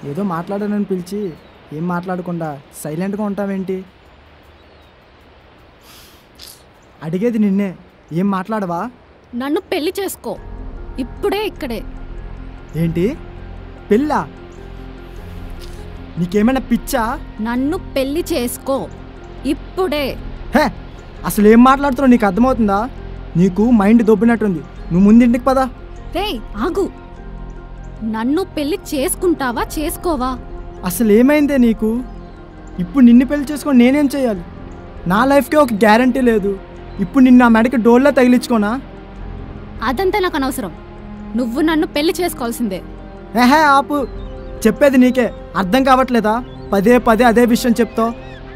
ఏదో మాట్లాడానని పిలిచి ఏం మాట్లాడకుండా సైలెంట్గా ఉంటావేంటి అడిగేది నిన్నే ఏం మాట్లాడవా నన్ను పెళ్లి చేసుకో ఇప్పుడే ఇక్కడే ఏంటి పెళ్ళా నీకేమైనా పిచ్చా నన్ను పెళ్లి చేసుకో ఇప్పుడే హే అసలు ఏం మాట్లాడుతున్నావు నీకు అర్థమవుతుందా నీకు మైండ్ దొబ్బినట్టుంది నువ్వు ముందు ఇంటికి పదా రేయ్ ఆగు నన్ను పెళ్లి చేసుకుంటావా చేసుకోవా అసలు ఏమైందే నీకు ఇప్పుడు నిన్ను పెళ్లి చేసుకొని నేనేం చేయాలి నా లైఫ్కే ఒక గ్యారంటీ లేదు ఇప్పుడు నిన్ను నా మెడకి డోర్లా తగిలించుకోనా అదంతా నాకు అనవసరం నువ్వు నన్ను పెళ్లి చేసుకోవాల్సిందే ఏహే ఆపు చెప్పేది నీకే అర్థం కావట్లేదా పదే పదే అదే విషయం చెప్తావు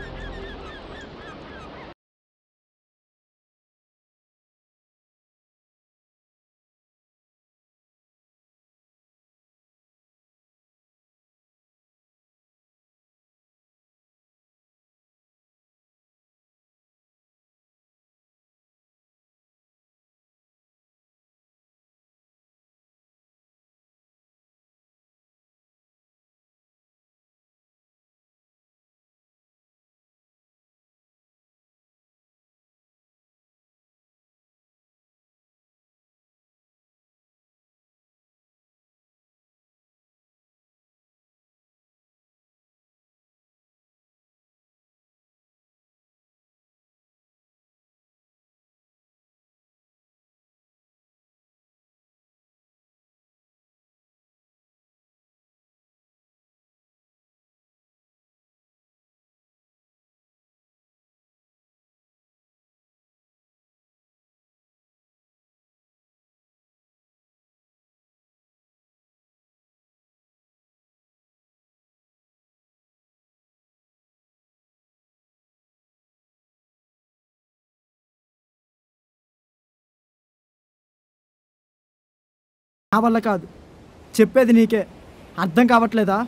నా వల్ల కాదు చెప్పేది నీకే అర్థం కావట్లేదా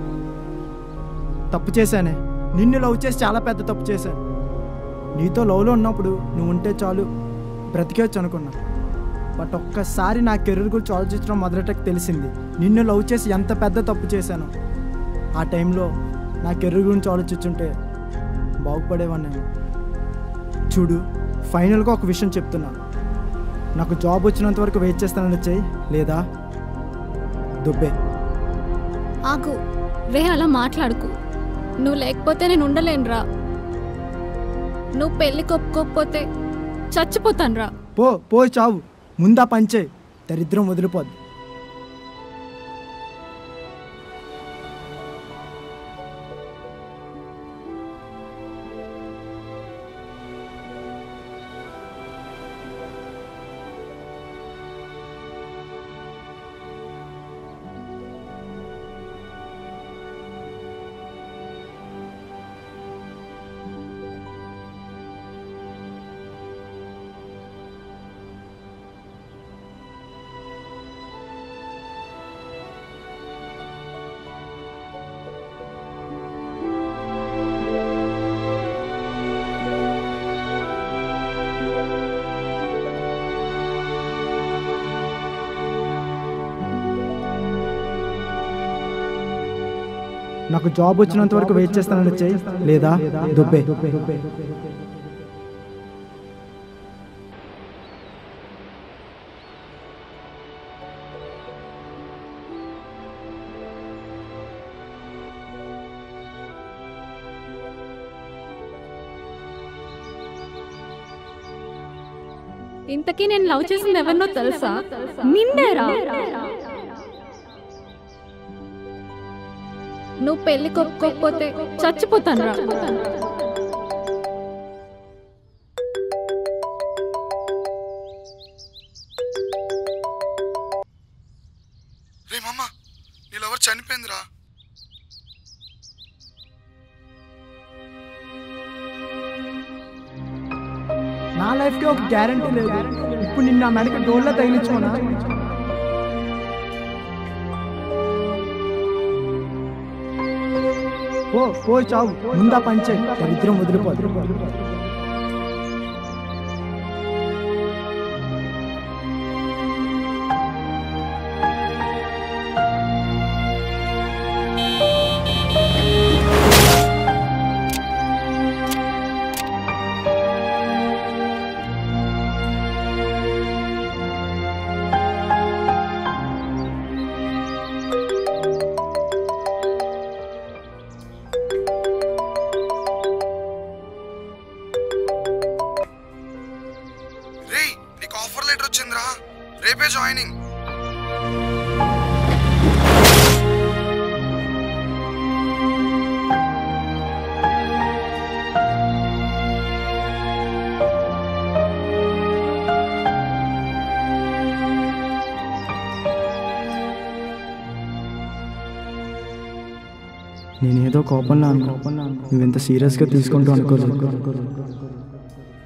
తప్పు చేశానే నిన్ను లవ్ చేసి చాలా పెద్ద తప్పు చేశాను నీతో లవ్లో ఉన్నప్పుడు నువ్వు ఉంటే చాలు బ్రతికేవచ్చు అనుకున్నా బట్ ఒక్కసారి నా కెరీర్ గురించి ఆలోచించడం మొదలటకు తెలిసింది నిన్ను లవ్ చేసి ఎంత పెద్ద తప్పు చేశాను ఆ టైంలో నా కెరీర్ గురించి ఆలోచించుంటే బాగుపడేవాడినేమో చూడు ఫైనల్గా ఒక విషయం చెప్తున్నా నాకు జాబ్ వచ్చినంత వరకు వెయిట్ చేస్తానని చెయ్యి లేదా దుబ్బే ఆగు రే అలా మాట్లాడుకు నువ్వు లేకపోతే నేను ఉండలేనురా నువ్వు పెళ్లి కొప్పుకోకపోతే చచ్చిపోతానురా పో పోయి చావు ముందా పంచే దరిద్రం వదిలిపోద్ది నాకు జాబ్ వచ్చినంత వరకు వెయిట్ చేస్తానని చెయ్యి లేదా దుబ్బే ఇంతకీ నేను లవ్ చేసింది ఎవరినో తెలుసా నిన్నేరా నువ్వు పెళ్లి కొప్పుకోకపోతే చచ్చిపోతానురా రే మమ్మ నీళ్ళెవరు చనిపోయిందిరా నా లైఫ్కి ఒక గ్యారంటీ లేదు ఇప్పుడు నిన్న నా మెడకి డోర్లో తగిలించుకోనా పో పోయి చావు ముందా పంచే దరిద్రం వదిలిపోదు నేనేదో కోపంలో అనుకో నువ్వు ఇంత సీరియస్గా తీసుకుంటూ అనుకోలేదు